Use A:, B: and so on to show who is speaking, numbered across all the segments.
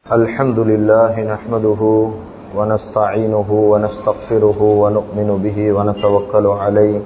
A: الحمد لله نحمده ونستعينه ونستغفره ونؤمن به ونتوكل عليه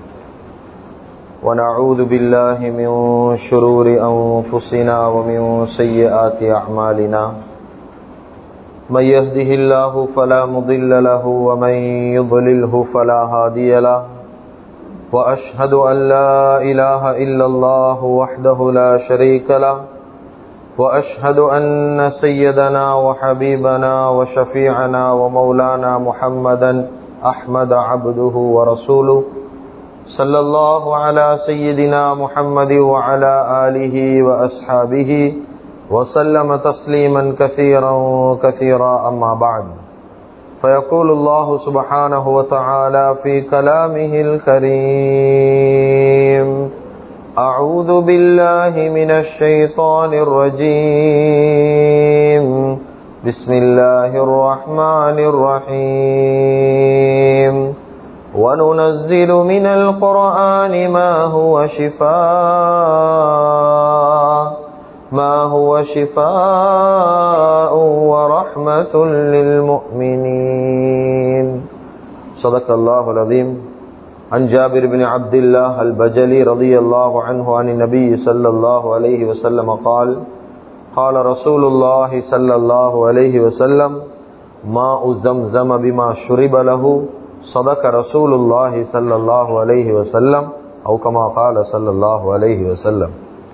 A: ونعوذ بالله من شرور أنفسنا ومن سيئات أعمالنا من يهده الله فلا مضل له ومن يضلله فلا هادي له وأشهد أن لا إله إلا الله وحده لا شريك له وأشهد أن سيدنا وحبيبنا وشفيعنا ومولانا محمدا أحمد عبده ورسوله صلى الله على سيدنا محمد وعلى آله وأصحابه وسلم تسليما كثيرا كثيرا أما بعد فيقول الله سبحانه وتعالى في كلامه الكريم أعوذ بالله من الشيطان الرجيم بسم الله الرحمن الرحيم وننزل من القرآن ما هو شفاء ما هو شفاء ورحمة للمؤمنين صدق الله العظيم عن جابر بن عبد الله البجلي رضي الله عنه عن النبي صلى الله عليه وسلم قال قال رسول الله صلى الله عليه وسلم ماء زمزم بما شرب له صدق رسول الله صلى الله عليه وسلم أو كما قال صلى الله عليه وسلم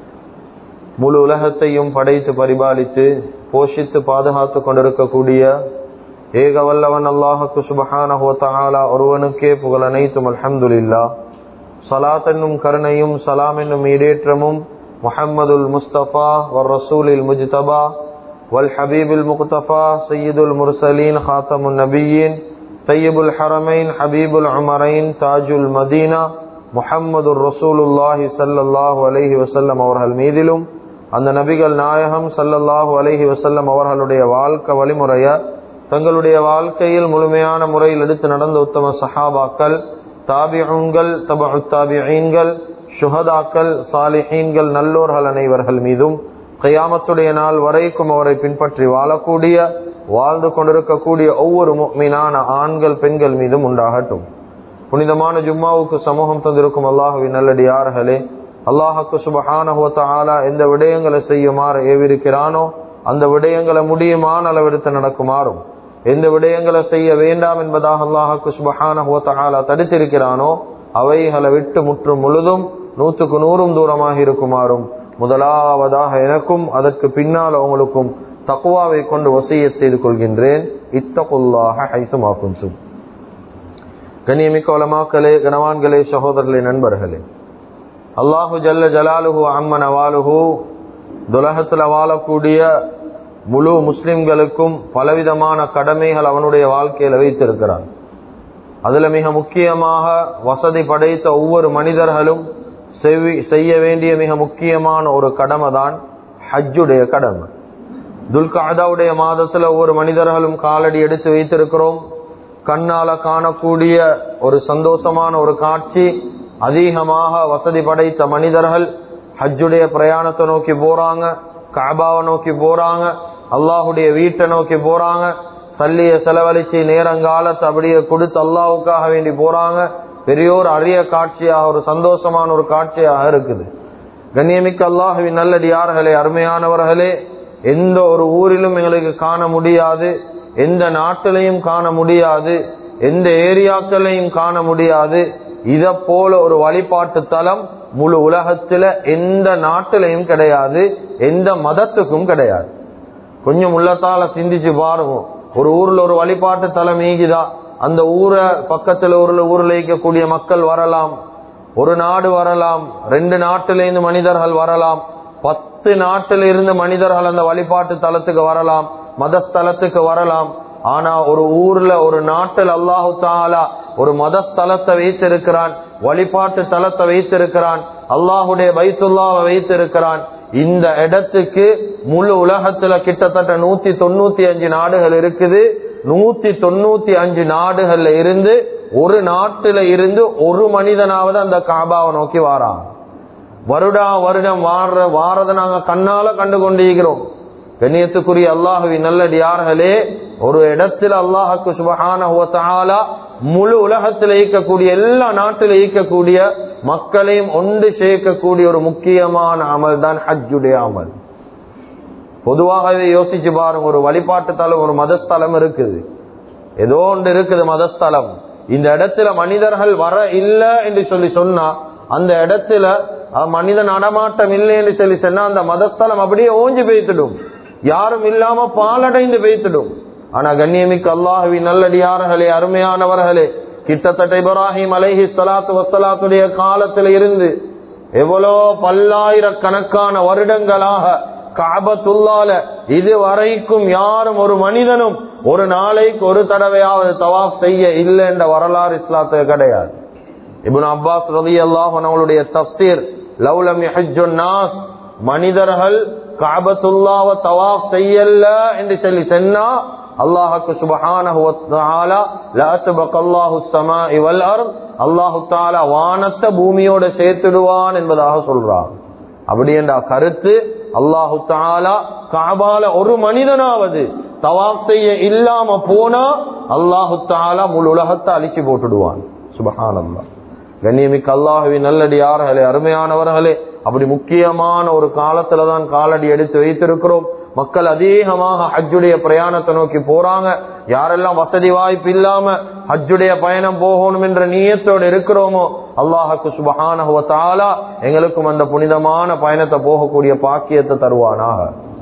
A: முழு உலகத்தையும் படைத்து பரிபாலித்து போஷித்து பாதுகாத்து கொண்டிருக்கக்கூடிய ஏக வல்லவன் அல்லாஹுக்கு சுபஹானஹோத்தாலா ஒருவனுக்கே புகழ் அனைத்தும் அல்ஹம்துலில்லா சலாத் என்னும் கருணையும் சலாம் என்னும் ஈடேற்றமும் முஹம்மதுல் முஸ்தபா வர் ரசூலில் முஜ்தபா வல் ஹபீபுல் முக்தபா சையீதுல் முர்சலீன் ஹாத்தமுன் நபியின் தையபுல் ஹரமைன் ஹபீபுல் உமரைன் தாஜுல் மதீனா முஹம்மது ரசூலுல்லாஹி சல்லாஹூ அலஹி வசல்லம் அவர்கள் மீதிலும் அந்த நபிகள் நாயகம் சல்லல்லாஹு அலஹி வசல்லம் அவர்களுடைய வாழ்க்கை வழிமுறைய தங்களுடைய வாழ்க்கையில் முழுமையான முறையில் எடுத்து நடந்த உத்தம சஹாபாக்கள் தாபிகள் தபு தாபிகள் சுஹதாக்கள் சாலிஹீன்கள் நல்லோர்கள் அனைவர்கள் மீதும் கையாமத்துடைய நாள் வரைக்கும் அவரை பின்பற்றி வாழக்கூடிய வாழ்ந்து கொண்டிருக்கக்கூடிய ஒவ்வொரு மீனான ஆண்கள் பெண்கள் மீதும் உண்டாகட்டும் புனிதமான ஜும்மாவுக்கு சமூகம் தந்திருக்கும் அல்லாஹுவின் நல்லடியார்களே அல்லாஹுக்கு சுபஹானஹோத்தாலா எந்த விடயங்களை செய்யுமாறு ஏவிருக்கிறானோ அந்த விடயங்களை முடியுமான அளவெடுத்து நடக்குமாறும் எந்த விடயங்களை செய்ய வேண்டாம் என்பதாக அல்லாஹுக்கு சுபஹானஹோத்தாலா தடுத்திருக்கிறானோ அவைகளை விட்டு முற்றும் முழுதும் நூற்றுக்கு நூறும் தூரமாக இருக்குமாறும் முதலாவதாக எனக்கும் அதற்கு பின்னால் அவங்களுக்கும் தக்குவாவை கொண்டு வசிய செய்து கொள்கின்றேன் இத்தகுல்லாக ஹைசுமாக்கும் சும் கண்ணியமிக்க வளமாக்களே கனவான்களே சகோதரர்களே நண்பர்களே அல்லாஹு ஜல்ல ஜலாலுஹு அம்மன் அவாலுஹு துலகத்தில் வாழக்கூடிய முழு முஸ்லிம்களுக்கும் பலவிதமான கடமைகள் அவனுடைய வாழ்க்கையில வைத்திருக்கிறான் அதுல மிக முக்கியமாக வசதி படைத்த ஒவ்வொரு மனிதர்களும் செய்ய வேண்டிய மிக முக்கியமான ஒரு கடமை தான் ஹஜ்ஜுடைய கடமை துல்காதாவுடைய மாதத்துல ஒவ்வொரு மனிதர்களும் காலடி எடுத்து வைத்திருக்கிறோம் கண்ணால காணக்கூடிய ஒரு சந்தோஷமான ஒரு காட்சி அதிகமாக வசதி படைத்த மனிதர்கள் ஹஜ்ஜுடைய பிரயாணத்தை நோக்கி போறாங்க காபாவை நோக்கி போறாங்க அல்லாஹுடைய வீட்டை நோக்கி போறாங்க சல்லிய செலவழிச்சு நேரங்காலத்தை அப்படியே கொடுத்து அல்லாவுக்காக வேண்டி போறாங்க பெரியோர் அரிய காட்சியாக ஒரு சந்தோஷமான ஒரு காட்சியாக இருக்குது கண்ணியமிக்க அல்லாஹுவின் நல்லடியார்களே அருமையானவர்களே எந்த ஒரு ஊரிலும் எங்களுக்கு காண முடியாது எந்த நாட்டிலையும் காண முடியாது எந்த ஏரியாக்களையும் காண முடியாது இத போல ஒரு வழிபாட்டு தலம் முழு உலகத்துல எந்த நாட்டிலையும் கிடையாது எந்த மதத்துக்கும் கிடையாது கொஞ்சம் உள்ளத்தால சிந்திச்சு பாருங்க ஒரு ஊர்ல ஒரு வழிபாட்டு தலம் ஈகிதா அந்த ஊரை பக்கத்துல ஊர்ல ஊர்ல இருக்கக்கூடிய மக்கள் வரலாம் ஒரு நாடு வரலாம் ரெண்டு நாட்டில இருந்து மனிதர்கள் வரலாம் பத்து நாட்டில இருந்து மனிதர்கள் அந்த வழிபாட்டு தலத்துக்கு வரலாம் மதஸ்தலத்துக்கு வரலாம் ஆனா ஒரு ஊர்ல ஒரு நாட்டில் அல்லாஹு தாலா ஒரு மதஸ்தலத்தை வைத்திருக்கிறான் வழிபாட்டு தலத்தை வைத்திருக்கிறான் அல்லாஹுடைய பைத்துல்லாவை வைத்திருக்கிறான் இந்த இடத்துக்கு முழு உலகத்துல கிட்டத்தட்ட நூத்தி தொண்ணூத்தி அஞ்சு நாடுகள் இருக்குது நூத்தி தொண்ணூத்தி அஞ்சு நாடுகள்ல இருந்து ஒரு நாட்டுல இருந்து ஒரு மனிதனாவது அந்த காபாவை நோக்கி வாரான் வருடா வருடம் வார வாரதை நாங்க கண்ணால கண்டு கொண்டிருக்கிறோம் கண்ணியத்துக்குரிய அல்லாஹுவின் நல்லடியார்களே ஒரு இடத்துல அல்லாஹுக்கு சுபகான முழு உலகத்தில் இயக்கக்கூடிய எல்லா நாட்டில் இயக்கக்கூடிய மக்களையும் ஒன்று சேர்க்கக்கூடிய ஒரு முக்கியமான அமல் தான் ஹஜ்ஜுடைய அமல் பொதுவாகவே யோசிச்சு பாருங்க ஒரு வழிபாட்டு தலம் ஒரு மதஸ்தலம் இருக்குது ஏதோ ஒன்று இருக்குது மதஸ்தலம் இந்த இடத்துல மனிதர்கள் வர இல்லை என்று சொல்லி சொன்னா அந்த இடத்துல மனித நடமாட்டம் இல்லை என்று சொல்லி சொன்னா அந்த மதஸ்தலம் அப்படியே ஓஞ்சி பெய்த்துடும் யாரும் இல்லாம பாலடைந்து பெய்த்துடும் ஆனா கண்ணியமிக்கு அல்லாஹுவி நல்லடியார்களே அருமையானவர்களே கிட்டத்தட்ட இப்ராஹிம் அலைஹி சலாத்து வசலாத்துடைய காலத்துல இருந்து எவ்வளோ பல்லாயிரக்கணக்கான வருடங்களாக காபத்துள்ளால இது வரைக்கும் யாரும் ஒரு மனிதனும் ஒரு நாளைக்கு ஒரு தடவையாவது தவாப் செய்ய இல்லை என்ற வரலாறு இஸ்லாத்துக்கு கிடையாது இபுன் அப்பாஸ் ரதி அல்லாஹ் அவங்களுடைய தப்சீர் லவ்லம் நாஸ் மனிதர்கள் காபத்துல்லாவ தவாப் செய்யல என்று சொல்லி சொன்னா அல்லாஹுக்கு சுபஹானஹு வதஆலா லா தபகல்லாஹு ஸமாஇ வல் அர்த் அல்லாஹு தஆலா வானத்தை பூமியோட சேர்த்துடுவான் என்பதாக சொல்றார் அப்படி என்ற கருத்து அல்லாஹு தாலா காபால ஒரு மனிதனாவது தவாப் செய்ய இல்லாம போனா அல்லாஹு தாலா முழு உலகத்தை அழிச்சு போட்டுடுவான் சுபஹானல்லா கண்ணியமிக்க அல்லாஹுவின் நல்லடியார்களே அருமையானவர்களே அப்படி முக்கியமான ஒரு காலத்துலதான் காலடி எடுத்து வைத்திருக்கிறோம் மக்கள் அதிகமாக ஹஜ்ஜுடைய பிரயாணத்தை நோக்கி போறாங்க யாரெல்லாம் வசதி வாய்ப்பு இல்லாம ஹஜ்ஜுடைய பயணம் போகணும் என்ற நீயத்தோடு இருக்கிறோமோ அல்லாஹுக்கு சுபஹானா எங்களுக்கும் அந்த புனிதமான பயணத்தை போகக்கூடிய பாக்கியத்தை தருவானாக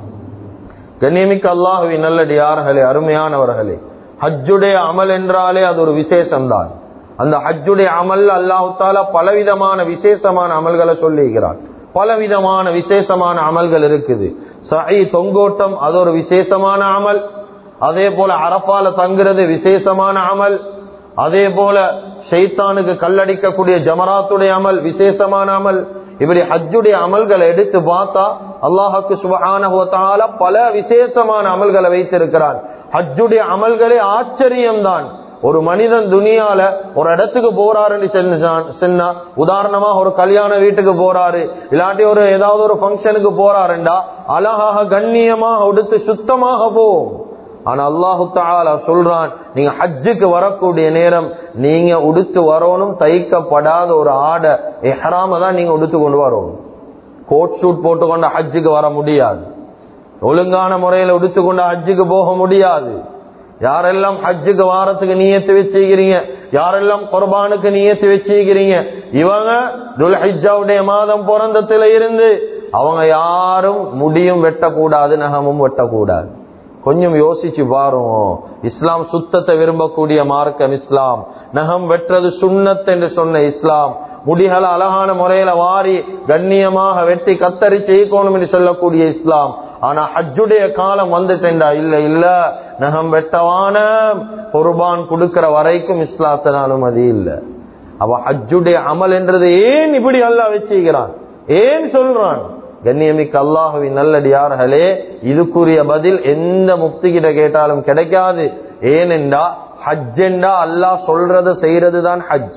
A: கண்ணியமிக்க அல்லாஹுவின் நல்லடியார்களே அருமையானவர்களே ஹஜ்ஜுடைய அமல் என்றாலே அது ஒரு விசேஷம்தான் அந்த ஹஜ்ஜுடைய அமல் அல்லாஹு தாலா பலவிதமான விசேஷமான அமல்களை சொல்லுகிறார் பலவிதமான விசேஷமான அமல்கள் இருக்குது சஹி தொங்கோட்டம் அது ஒரு விசேஷமான அமல் அதே போல அரப்பால தங்குறது விசேஷமான அமல் அதே போல ஷைத்தானுக்கு கல்லடிக்கக்கூடிய ஜமராத்துடைய அமல் விசேஷமான அமல் இப்படி ஹஜ்ஜுடைய அமல்களை எடுத்து பார்த்தா அல்லாஹுக்கு சுபஹான பல விசேஷமான அமல்களை வைத்திருக்கிறான் ஹஜ்ஜுடைய அமல்களே ஆச்சரியம்தான் ஒரு மனிதன் துணியால ஒரு இடத்துக்கு போறாருன்னு சொன்னா உதாரணமா ஒரு கல்யாண வீட்டுக்கு போறாரு இல்லாட்டி ஒரு ஏதாவது ஒரு ஃபங்க்ஷனுக்கு போறாருண்டா அழகாக கண்ணியமாக உடுத்து சுத்தமாக போவோம் ஆனா அல்லாஹு தாலா சொல்றான் நீங்க ஹஜ்ஜுக்கு வரக்கூடிய நேரம் நீங்க உடுத்து வரணும் தைக்கப்படாத ஒரு ஆடை எஹராம தான் நீங்க உடுத்து கொண்டு வரணும் கோட் ஷூட் போட்டு கொண்டு ஹஜ்ஜுக்கு வர முடியாது ஒழுங்கான முறையில உடுத்து கொண்டு ஹஜ்ஜுக்கு போக முடியாது யாரெல்லாம் ஹஜ்ஜுக்கு வாரத்துக்கு நீயத்து வச்சுக்கிறீங்க யாரெல்லாம் குர்பானுக்கு நீயத்து வச்சுக்கிறீங்க இவங்க துல்ஹிஜாவுடைய மாதம் பிறந்தத்துல இருந்து அவங்க யாரும் முடியும் வெட்டக்கூடாது நகமும் வெட்டக்கூடாது கொஞ்சம் யோசிச்சு பாருங்க இஸ்லாம் சுத்தத்தை விரும்பக்கூடிய மார்க்கம் இஸ்லாம் நகம் வெற்றது சுண்ணத் என்று சொன்ன இஸ்லாம் முடிகளை அழகான முறையில வாரி கண்ணியமாக வெட்டி கத்தரி செய்யணும் என்று சொல்லக்கூடிய இஸ்லாம் ஆனா ஹஜ்ஜுடைய காலம் வந்துட்டேன்டா இல்ல இல்ல நகம் வெட்டவான குர்பான் கொடுக்கிற வரைக்கும் இஸ்லாத்தின் அனுமதி இல்ல அவ ஹஜ்ஜுடைய அமல் என்றது ஏன் இப்படி அல்லா வச்சுக்கிறான் ஏன் சொல்றான் கண்ணியமிக்க அல்லாஹுவின் நல்லடியார்களே இதுக்குரிய பதில் எந்த முக்தி கிட்ட கேட்டாலும் கிடைக்காது ஏனென்றா ஹஜ் என்றா அல்லாஹ் சொல்றது செய்யறது தான் ஹஜ்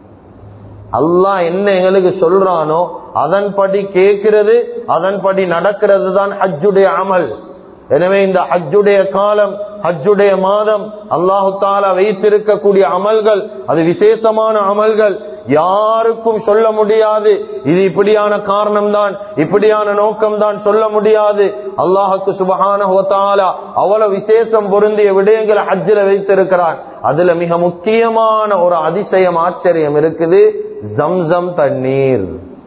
A: அல்லாஹ் என்ன எங்களுக்கு சொல்றானோ அதன்படி கேட்கிறது அதன்படி நடக்கிறது தான் ஹஜ்ஜுடைய அமல் எனவே இந்த ஹஜ்ஜுடைய காலம் ஹஜ்ஜுடைய மாதம் அல்லாஹு தாலா வைத்திருக்கக்கூடிய அமல்கள் அது விசேஷமான அமல்கள் யாருக்கும் சொல்ல முடியாது இது இப்படியான காரணம் தான் இப்படியான நோக்கம் தான் சொல்ல முடியாது அல்லாஹுக்கு சுபகான அவ்வளவு விசேஷம் பொருந்திய விடயங்களை ஹஜ்ஜில வைத்திருக்கிறான் அதுல மிக முக்கியமான ஒரு அதிசயம் ஆச்சரியம் இருக்குது ஜம்சம் தண்ணீர்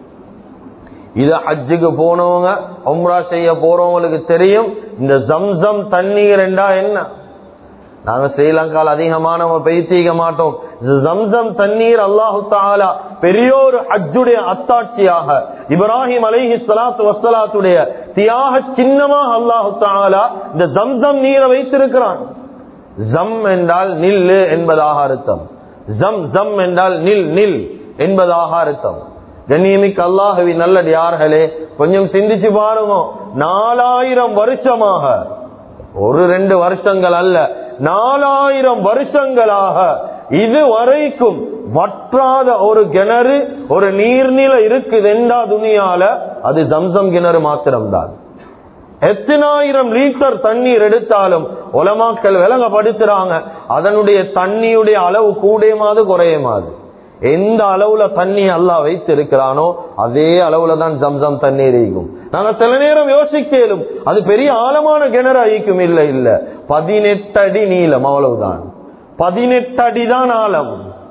A: இத ஹஜ்ஜுக்கு போனவங்க உம்ரா செய்ய போறவங்களுக்கு தெரியும் இந்த ஜம்சம் தண்ணீர் என்றா என்ன நாங்க ஸ்ரீலங்கால அதிகமானவங்க பெய்தீக மாட்டோம் ஜம்சம் தண்ணீர் அல்லாஹு தாலா பெரிய ஒரு ஹஜ்ஜுடைய அத்தாட்சியாக இப்ராஹிம் அலைஹி சலாத்து வசலாத்துடைய தியாக சின்னமாக அல்லாஹு தாலா இந்த ஜம்சம் நீரை வைத்திருக்கிறான் ஜம் என்றால் நில்லு என்பதாக அர்த்தம் ஜம் ஜம் என்றால் நில் நில் என்பதாக அர்த்தம் கண்ணியமிக்கு அல்லாஹவி நல்லது யார்களே கொஞ்சம் சிந்திச்சு பாருங்க நாலாயிரம் வருஷமாக ஒரு ரெண்டு வருஷங்கள் அல்ல நாலாயிரம் வருஷங்களாக இது வரைக்கும் வற்றாத ஒரு கிணறு ஒரு நீர்நிலை இருக்குது என்றா துணியால அது ஜம்சம் கிணறு மாத்திரம்தான் எத்தனாயிரம் லிட்டர் தண்ணீர் எடுத்தாலும் உலமாக்கள் விலங்கப்படுத்துறாங்க அதனுடைய தண்ணியுடைய அளவு கூடயமாது குறையமாது எந்த அளவுல தண்ணி அல்லா வைத்திருக்கிறானோ அதே அளவுல தான் ஜம்சம் தண்ணீர் ஈக்கும் நாங்க சில நேரம் யோசிக்கலும் அது பெரிய ஆழமான கிணறு ஈக்கும் இல்ல இல்ல பதினெட்டு அடி நீளம் அவ்வளவுதான் பதினெட்டு அடி தான் ஆழம்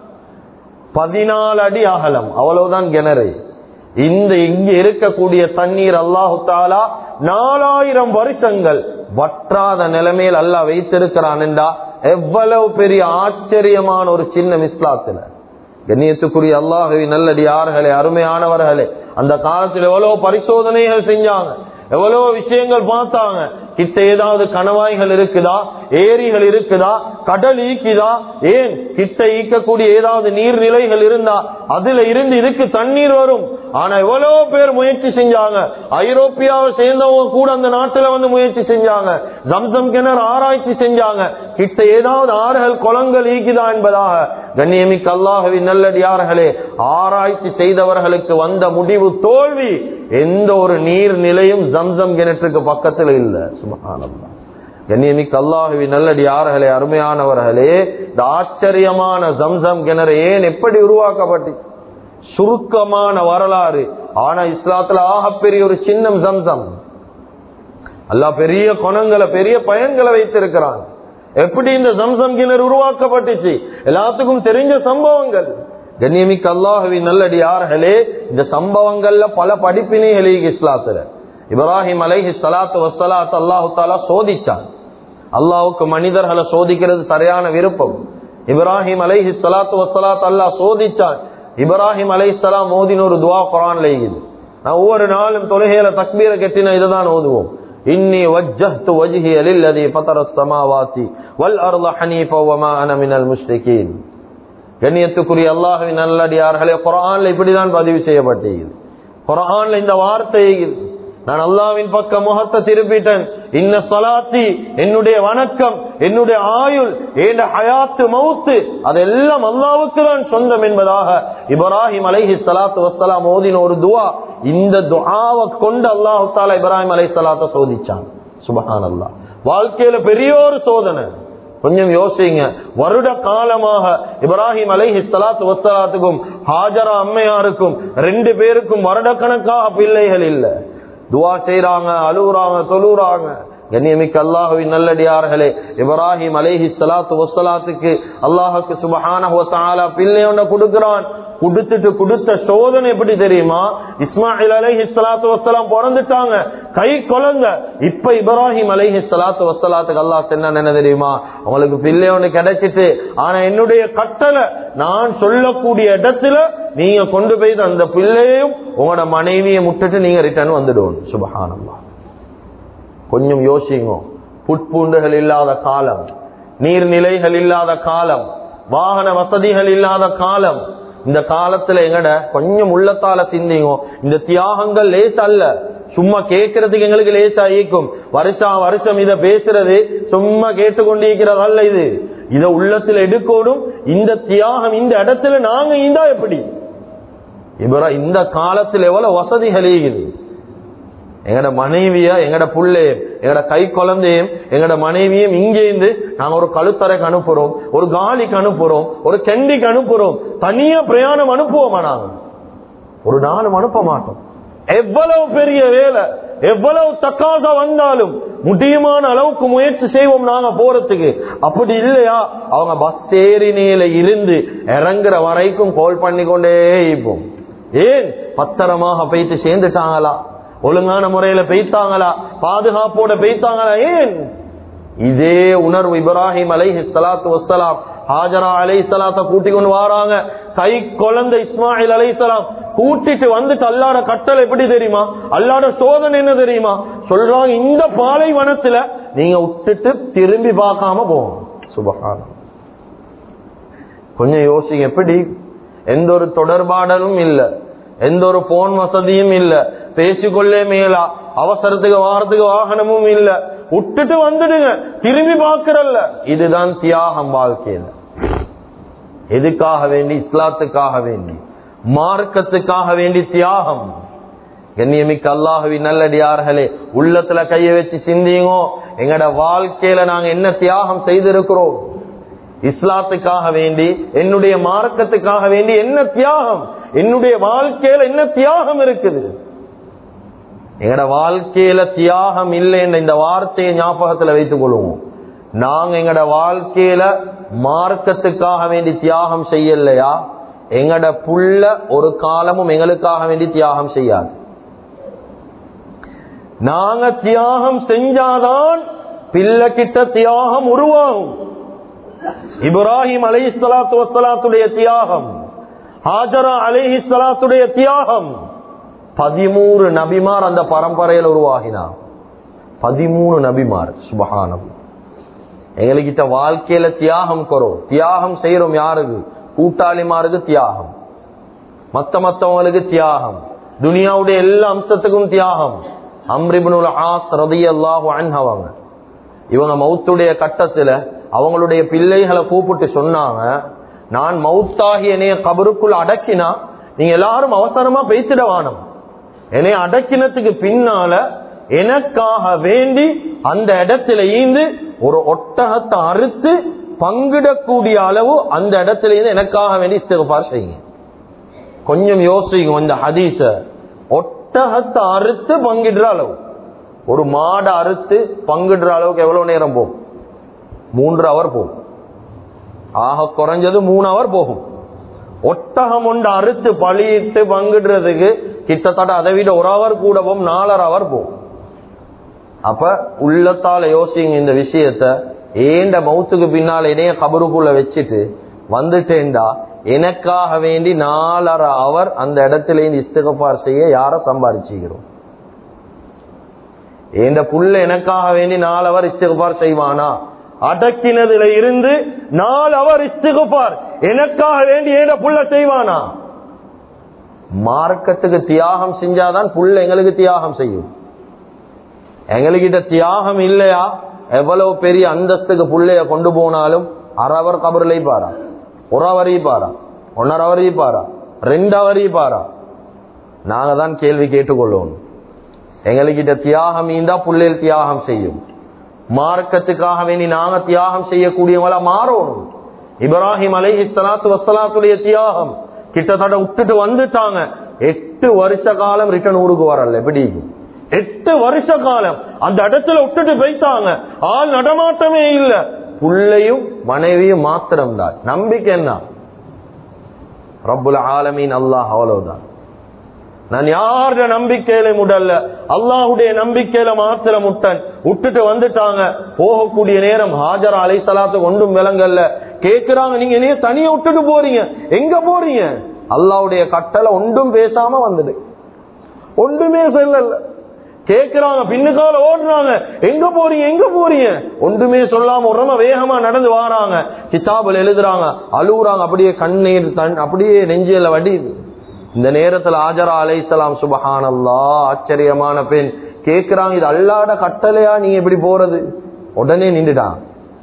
A: பதினாலு அடி அகலம் அவ்வளவுதான் கிணறு இந்த இங்க இருக்கக்கூடிய தண்ணீர் அல்லாஹு தாலா நாலாயிரம் வருஷங்கள் வற்றாத நிலைமையில் அல்லாஹ் வைத்திருக்கிறான் என்றா எவ்வளவு பெரிய ஆச்சரியமான ஒரு சின்ன இஸ்லாத்துல கண்ணியத்துக்குரிய அல்லாஹவி நல்லடியார்களே அருமையானவர்களே அந்த காலத்தில் எவ்வளவு பரிசோதனைகள் செஞ்சாங்க எவ்வளவு விஷயங்கள் பார்த்தாங்க கிட்ட ஏதாவது கணவாய்கள் இருக்குதா ஏரிகள் இருக்குதா கடல் ஈக்குதா ஏன் கிட்ட ஈக்கக்கூடிய ஏதாவது நீர்நிலைகள் இருந்தா அதுல இருந்து இதுக்கு தண்ணீர் வரும் ஆனா எவ்வளவு பேர் முயற்சி செஞ்சாங்க ஐரோப்பியாவை சேர்ந்தவங்க கூட அந்த நாட்டுல வந்து முயற்சி செஞ்சாங்க ஜம்சம் கிணறு ஆராய்ச்சி செஞ்சாங்க கிட்ட ஏதாவது ஆறுகள் குளங்கள் ஈக்குதா என்பதாக கண்ணியமிக்க அல்லாஹவி நல்லடியார்களே ஆராய்ச்சி செய்தவர்களுக்கு வந்த முடிவு தோல்வி எந்த ஒரு நீர்நிலையும் ஜம்சம் கிணற்றுக்கு பக்கத்தில் இல்ல சுபகானந்தா கண்ணியமிக்க அல்லாஹுவி நல்லடியார்களே அருமையானவர்களே இந்த ஆச்சரியமான ஜம்சம் கிணறு ஏன் எப்படி உருவாக்கப்பட்டு சுருக்கமான வரலாறு ஆனா இஸ்லாத்துல ஆகப்பெரிய ஒரு சின்னம் ஜம்சம் அல்லாஹ் பெரிய குணங்களை பெரிய பயன்களை வைத்திருக்கிறான் எப்படி இந்த ஜம்சம் கிணறு உருவாக்கப்பட்டுச்சு எல்லாத்துக்கும் தெரிஞ்ச சம்பவங்கள் கண்ணியமிக்க அல்லாஹுவி நல்லடியார்களே இந்த சம்பவங்கள்ல பல படிப்பினைகள் இஸ்லாத்துல இப்ராஹிம் அலைஹி சலாத்து வசலாத் அல்லாஹு தாலா சோதிச்சான் அல்லாவுக்கு மனிதர்களை சோதிக்கிறது சரியான விருப்பம் இப்ராஹிம் அலைஹி சலாத்து வசலாத் அல்லாஹ் சோதிச்சான் இப்ராஹிம் அலை சலாம் மோதின ஒரு துவா குரான் லைகுது நான் ஒவ்வொரு நாளும் தொழுகையில தக்பீரை கட்டின இதுதான் ஓதுவோம் இன்னி வஜ்ஜஹ்து வஜ்ஹிய லில்லதி ஃபதர ஸமாவாதி வல் அர்த ஹனீஃபா வமா அன மினல் முஷ்ரிகீன் கண்ணியத்துக்குரிய அல்லாஹ்வின் நல்லடியார்களே குர்ஆன்ல இப்படிதான் பதிவு செய்யப்பட்டிருக்கிறது குர்ஆன்ல இந்த வார்த்தை நான் அல்லாவின் பக்கம் முகத்தை திருப்பிட்டேன் இன்ன சலாத்தி என்னுடைய வணக்கம் என்னுடைய ஆயுள் ஏண்ட ஹயாத்து மவுத்து அதெல்லாம் அல்லாவுக்கு தான் சொந்தம் என்பதாக இப்ராஹிம் அலைஹி சலாத்து வசலாம் ஓதின ஒரு துவா இந்த துஆவை கொண்டு அல்லாஹு தாலா இப்ராஹிம் அலை சலாத்த சோதிச்சான் சுபஹான் அல்லா வாழ்க்கையில பெரிய ஒரு சோதனை கொஞ்சம் யோசிங்க வருட காலமாக இப்ராஹிம் அலைஹி சலாத்து வசலாத்துக்கும் ஹாஜரா அம்மையாருக்கும் ரெண்டு பேருக்கும் வருடக்கணக்காக பிள்ளைகள் இல்லை துவா செய்யறாங்க அழுகுறாங்க தொழுறாங்க கண்ணியமிக்க அல்லாஹுவின் நல்லடியார்களே இப்ராஹிம் அலேஹி சலாத்து வசலாத்துக்கு அல்லாஹுக்கு சுபஹான பிள்ளை ஒண்ண கொடுக்கிறான் கொடுத்துட்டு கொடுத்த சோதனை எப்படி தெரியுமா இஸ்மாயில் அலைஹி சலாத்து வசலாம் பிறந்துட்டாங்க கை குழந்த இப்ப இப்ராஹிம் அலைஹி சலாத்து வசலாத்துக்கு அல்லாஹ் என்ன என்ன தெரியுமா உங்களுக்கு பிள்ளை ஒண்ணு கிடைச்சிட்டு ஆனா என்னுடைய கட்டளை நான் சொல்லக்கூடிய இடத்துல நீங்க கொண்டு போய் அந்த பிள்ளையும் உங்களோட மனைவியை முட்டுட்டு நீங்க ரிட்டர்ன் வந்துடுவோம் சுபஹானல்லா கொஞ்சம் யோசிங்க புட்பூண்டுகள் இல்லாத காலம் நீர்நிலைகள் இல்லாத காலம் வாகன வசதிகள் இல்லாத காலம் இந்த காலத்துல எங்கட கொஞ்சம் உள்ளத்தால சிந்திங்க இந்த தியாகங்கள் லேஸ் அல்ல சும்மா கேட்கறதுக்கு எங்களுக்கு லேசா ஈக்கும் வருஷம் வருஷம் இத பேசுறது சும்மா கேட்டுக்கொண்டிருக்கிறது அல்ல இது இத உள்ளத்துல எடுக்கணும் இந்த தியாகம் இந்த இடத்துல நாங்க இந்தா எப்படி இவரா இந்த காலத்துல எவ்வளவு வசதிகள் ஈகுது எங்கட மனைவிய எங்கட புள்ளையும் எங்கட கை குழந்தையும் எங்கட மனைவியும் இங்கேருந்து நாங்க ஒரு கழுத்தரைக்கு அனுப்புறோம் ஒரு காலிக்கு அனுப்புறோம் ஒரு கெண்டிக்கு அனுப்புறோம் தனியா பிரயாணம் அனுப்புவோமா நாங்க ஒரு நாளும் அனுப்ப மாட்டோம் எவ்வளவு பெரிய வேலை எவ்வளவு தக்காக வந்தாலும் முடியுமான அளவுக்கு முயற்சி செய்வோம் நாங்க போறதுக்கு அப்படி இல்லையா அவங்க பஸ் ஏறினையில இருந்து இறங்குற வரைக்கும் கால் பண்ணி கொண்டே இருப்போம் ஏன் பத்திரமாக போயிட்டு சேர்ந்துட்டாங்களா ஒழுங்கான முறையில பெய்த்தாங்களா பாதுகாப்போட பெய்த்தாங்களா ஏன் இதே உணர்வு இப்ராஹிம் அலைஹி சலாத்து வசலாம் ஹாஜரா அலை சலாத்த கூட்டி கொண்டு வராங்க கை குழந்தை இஸ்மாயில் அலை சலாம் கூட்டிட்டு வந்துட்டு அல்லாட கட்டளை எப்படி தெரியுமா அல்லாட சோதனை என்ன தெரியுமா சொல்றாங்க இந்த பாலைவனத்துல நீங்க விட்டுட்டு திரும்பி பார்க்காம போகணும் சுபகானம் கொஞ்சம் யோசிங்க எப்படி எந்த ஒரு தொடர்பாடலும் இல்ல எந்த ஒரு போன் வசதியும் இல்ல பேசிக்கொள்ளே மேலா அவசரத்துக்கு வாரத்துக்கு வாகனமும் இல்ல விட்டுட்டு வந்துடுங்க திரும்பி பார்க்கறல்ல இதுதான் தியாகம் வாழ்க்கையில எதுக்காக வேண்டி இஸ்லாத்துக்காக வேண்டி மார்க்கத்துக்காக வேண்டி தியாகம் கண்ணியமிக்க அல்லாஹுவி நல்லடியார்களே உள்ளத்துல கைய வச்சு சிந்திங்கோ எங்கட வாழ்க்கையில நாங்க என்ன தியாகம் செய்திருக்கிறோம் இஸ்லாத்துக்காக வேண்டி என்னுடைய மார்க்கத்துக்காக வேண்டி என்ன தியாகம் என்னுடைய வாழ்க்கையில என்ன தியாகம் இருக்குது எங்கட வாழ்க்கையில தியாகம் இல்லை என்ற இந்த வார்த்தையை ஞாபகத்துல வைத்துக் கொள்வோம் நாங்க எங்கட வாழ்க்கையில மார்க்கத்துக்காக வேண்டி தியாகம் செய்யலையா எங்கட புள்ள ஒரு காலமும் எங்களுக்காக வேண்டி தியாகம் செய்யாது நாங்க தியாகம் செஞ்சாதான் பிள்ளை கிட்ட தியாகம் உருவாகும் இப்ராஹிம் அலஹி சலாத்து வசலாத்துடைய தியாகம் ஹாஜரா அலிஹி சலாத்துடைய தியாகம் பதிமூணு நபிமார் அந்த பரம்பரையில் உருவாகினார் பதிமூணு நபிமார் சுபகானம் எங்ககிட்ட வாழ்க்கையில தியாகம் குறோம் தியாகம் செய்யறோம் யாருக்கு கூட்டாளிமாருக்கு தியாகம் மத்த மத்தவங்களுக்கு தியாகம் துனியாவுடைய எல்லா அம்சத்துக்கும் தியாகம் அம்ரிபுனுல் ஆஸ் ரதி அல்லாஹு அவங்க இவங்க மௌத்துடைய கட்டத்துல அவங்களுடைய பிள்ளைகளை கூப்பிட்டு சொன்னாங்க நான் மௌத்தாகி என்னைய கபருக்குள் அடக்கினா நீங்க எல்லாரும் அவசரமா பேசிட வானம் என்னை அடக்கினத்துக்கு பின்னால எனக்காக வேண்டி அந்த இடத்துல ஈந்து ஒரு ஒட்டகத்தை அறுத்து பங்கிடக்கூடிய அளவு அந்த இடத்துல இருந்து எனக்காக வேண்டி இஸ்திகபார் செய்யுங்க கொஞ்சம் யோசிங்க இந்த ஹதீஸ ஒட்டகத்தை அறுத்து பங்கிடுற அளவு ஒரு மாடை அறுத்து பங்கிடுற அளவுக்கு எவ்வளவு நேரம் போகும் மூன்று அவர் போகும் ஆக குறைஞ்சது மூணு அவர் போகும் ஒட்டகம் ஒன்று அறுத்து பழியிட்டு பங்கிடுறதுக்கு கிட்டத்தட்ட அதை விட ஒரு அவர் கூட போகும் நாலரை அவர் போகும் அப்ப உள்ளத்தால யோசிங்க இந்த விஷயத்த ஏண்ட மௌத்துக்கு பின்னால் இணைய கபருக்குள்ள வச்சுட்டு வந்துட்டேன்டா எனக்காக வேண்டி நாலரை அவர் அந்த இடத்துல இருந்து இஸ்தகப்பார் செய்ய யார சம்பாதிச்சுக்கிறோம் ஏண்ட புள்ள எனக்காக வேண்டி நாலு அவர் இஸ்தகப்பார் செய்வானா அடக்கினதுல இருந்து நாலு அவர் இஸ்தகப்பார் எனக்காக வேண்டி ஏண்ட புள்ள செய்வானா மார்க்கத்துக்கு தியாகம் செஞ்சாதான் புள்ள எங்களுக்கு தியாகம் செய்யும் எங்ககிட்ட தியாகம் இல்லையா எவ்வளவு பெரிய அந்தஸ்துக்கு புள்ளைய கொண்டு போனாலும் அறவர் கபரிலை பாரா ஒரு அவரி பாரா ஒன்னரை அவரி பாரா ரெண்டு அவரி பாரா நாங்க தான் கேள்வி கேட்டுக்கொள்ளணும் எங்ககிட்ட தியாகம் இருந்தா புள்ளையில் தியாகம் செய்யும் மார்க்கத்துக்காக வேண்டி நாங்க தியாகம் செய்யக்கூடியவங்களா மாறணும் இப்ராஹிம் அலை இஸ்லாத்து வசலாத்துடைய தியாகம் கிட்டத்தட்ட விட்டுட்டு வந்துட்டாங்க எட்டு வருஷ காலம் ரிட்டர்ன் ஊருக்கு வரல எப்படி எட்டு வருஷ காலம் அந்த இடத்துல விட்டுட்டு போயிட்டாங்க ஆள் நடமாட்டமே இல்ல புள்ளையும் மனைவியும் மாத்திரம் தான் நம்பிக்கை என்ன ரப்புல் ஆலமீன் அல்லாஹ் அவ்வளவுதான் நான் யாருடைய நம்பிக்கையில முடல்ல அல்லாஹுடைய நம்பிக்கையில மாத்திர முட்டன் விட்டுட்டு வந்துட்டாங்க போகக்கூடிய நேரம் ஹாஜர் அலை சலாத்து ஒன்றும் விலங்கல்ல கேக்குறாங்க நீங்க நீங்க தனியா விட்டுட்டு போறீங்க எங்க போறீங்க அல்லாஹ்வுடைய கட்டளை ஒன்றும் பேசாம வந்தது ஒன்றுமே சொல்லல கேக்குறாங்க பின்னுக்கால ஓடுறாங்க எங்க போறீங்க எங்க போறீங்க ஒன்றுமே சொல்லாம உரம வேகமா நடந்து வாராங்க கிதாபில் எழுதுறாங்க அழுகுறாங்க அப்படியே கண்ணீர் தன் அப்படியே நெஞ்சில வடியுது இந்த நேரத்துல ஆஜரா அலைசலாம் சுபஹானல்லா ஆச்சரியமான பெண் கேக்குறாங்க இது அல்லாட கட்டளையா நீங்க எப்படி போறது உடனே நின்றுட்டான்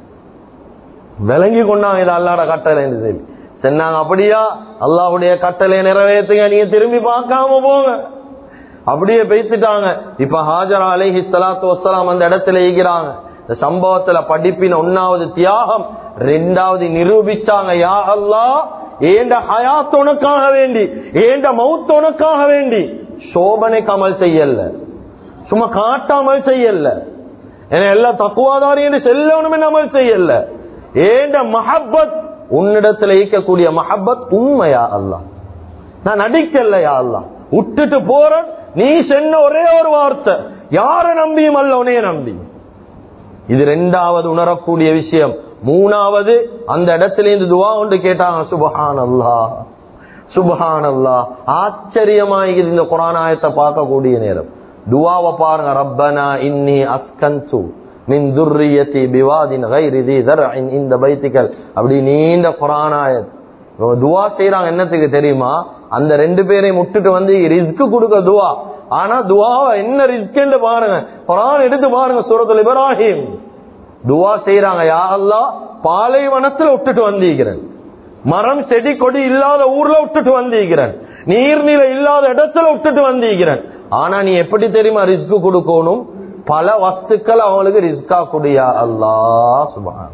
A: விளங்கி கொண்டாங்க இது அல்லாட கட்டளை சொல்லி சொன்னாங்க அப்படியா அல்லாவுடைய கட்டளையை நிறைவேற்றுங்க நீங்க திரும்பி பார்க்காம போங்க அப்படியே பேசிட்டாங்க இப்ப ஹாஜரா அலைஹி சலாத்து வசலாம் அந்த இடத்துல ஈகிறாங்க இந்த சம்பவத்துல படிப்பின ஒன்னாவது தியாகம் ரெண்டாவது நிரூபிச்சாங்க யா அல்லா ஏண்ட ஹயாத் உனக்காக வேண்டி ஏண்ட மவுத் உனக்காக வேண்டி சோபனை கமல் செய்யல சும்மா காட்டாமல் செய்யல என எல்லா தக்குவாதாரி என்று செல்லவனுமே அமல் செய்யல ஏண்ட மஹப்பத் உன்னிடத்துல ஈக்கக்கூடிய மஹப்பத் உண்மையா அல்லா நான் நடிக்கலையா அல்லா விட்டுட்டு போறேன் நீ சொன்ன ஒரே ஒரு வார்த்தை யார நம்பியும் அல்ல உனைய நம்பி இது ரெண்டாவது உணரக்கூடிய விஷயம் மூணாவது அந்த இடத்துல இருந்து துவா ஒன்று கேட்டாங்க சுபஹான் அல்லா சுபஹான் அல்லா ஆச்சரியமா இது இந்த குரானாயத்தை பார்க்கக்கூடிய நேரம் துவாவை பாருங்க ரப்பனா இன்னி அஸ்கன்சு மின் துர்ரியத்தி பிவாதின் கைரிதி தர் இந்த பைத்திகள் அப்படி நீண்ட குரானாயத் துவா செய்யறாங்க என்னத்துக்கு தெரியுமா அந்த ரெண்டு பேரையும் முட்டுட்டு வந்து ரிஸ்க் கொடுக்க துவா ஆனா துவாவை என்ன ரிஸ்க் பாருங்க குரான் எடுத்து பாருங்க சூரத்துல இப்ராஹிம் துவா செய்யறாங்க யா அல்லா பாலைவனத்துல விட்டுட்டு வந்திருக்கிறேன் மரம் செடி கொடி இல்லாத ஊர்ல விட்டுட்டு வந்திருக்கிறேன் நீர்நிலை இல்லாத இடத்துல விட்டுட்டு வந்திருக்கிறேன் ஆனா நீ எப்படி தெரியுமா ரிஸ்க் கொடுக்கணும் பல வஸ்துக்கள் அவங்களுக்கு ரிஸ்கா குடியா அல்லா சுபான்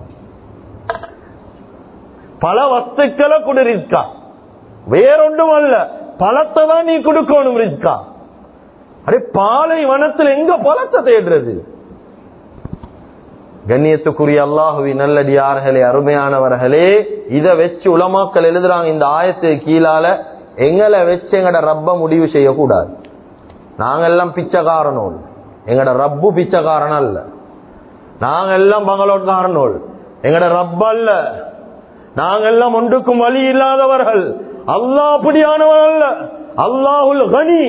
A: பல வஸ்துக்களை கொடு ரிஸ்கா வேறொன்றும் அல்ல பழத்தை தான் நீ கொடுக்கணும் ரிஸ்கா அடே பாலை வனத்தில் எங்க பழத்தை தேடுறது கண்ணியத்துக்குரிய அல்லாஹுவி நல்லடியார்களே அருமையானவர்களே இத வச்சு உலமாக்கள் எழுதுறாங்க இந்த ஆயத்து கீழால எங்களை வச்சு எங்கட ரப்ப முடிவு செய்யக்கூடாது நாங்கெல்லாம் பிச்சைக்காரனோல் எங்கட ரப்பு பிச்சைக்காரன் அல்ல நாங்கெல்லாம் பங்களோட்காரனோல் எங்கட ரப்ப அல்ல நாங்கெல்லாம் ஒன்றுக்கும் வழி இல்லாதவர்கள் அல்லாஹ் அப்படியானவன் அல்ல அல்லாஹுல் கனி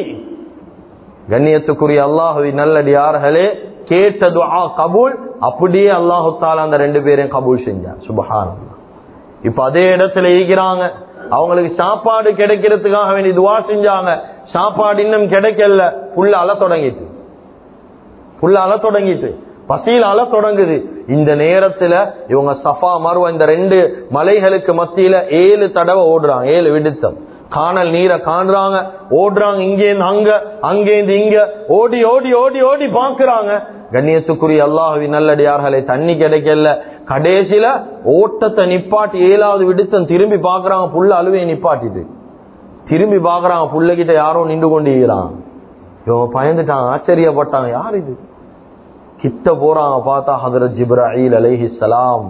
A: கண்ணியத்துக்குரிய அல்லாஹுவி நல்லடியார்களே கேட்ட துஆ கபூல் அப்படியே அல்லாஹு தாலா அந்த ரெண்டு பேரையும் கபூல் செஞ்சார் சுபஹான் இப்ப அதே இடத்துல ஈக்கிறாங்க அவங்களுக்கு சாப்பாடு கிடைக்கிறதுக்காக வேண்டி துவா செஞ்சாங்க சாப்பாடு இன்னும் கிடைக்கல புல்ல அல தொடங்கிட்டு புல்ல அல தொடங்கிட்டு பசியில் அல தொடங்குது இந்த நேரத்துல இவங்க சஃபா மருவ இந்த ரெண்டு மலைகளுக்கு மத்தியில ஏழு தடவை ஓடுறாங்க ஏழு விடுத்தம் காணல் நீரை காண்றாங்க ஓடுறாங்க இங்கேருந்து அங்க அங்கேருந்து இங்க ஓடி ஓடி ஓடி ஓடி பாக்குறாங்க கண்ணியத்துக்குரிய அல்லாஹவி நல்லடியார்களை தண்ணி கிடைக்கல கடைசியில ஓட்டத்தை நிப்பாட்டி ஏழாவது விடுத்தம் திரும்பி பாக்குறாங்க புல்ல அழுவையை நிப்பாட்டிட்டு திரும்பி பாக்குறாங்க புள்ள கிட்ட யாரோ நின்று கொண்டிருக்கிறான் இவங்க பயந்துட்டாங்க ஆச்சரியப்பட்டாங்க யார் இது கிட்ட போறாங்க பார்த்தா ஹதரத் ஜிப்ராஹில் அலைஹி சலாம்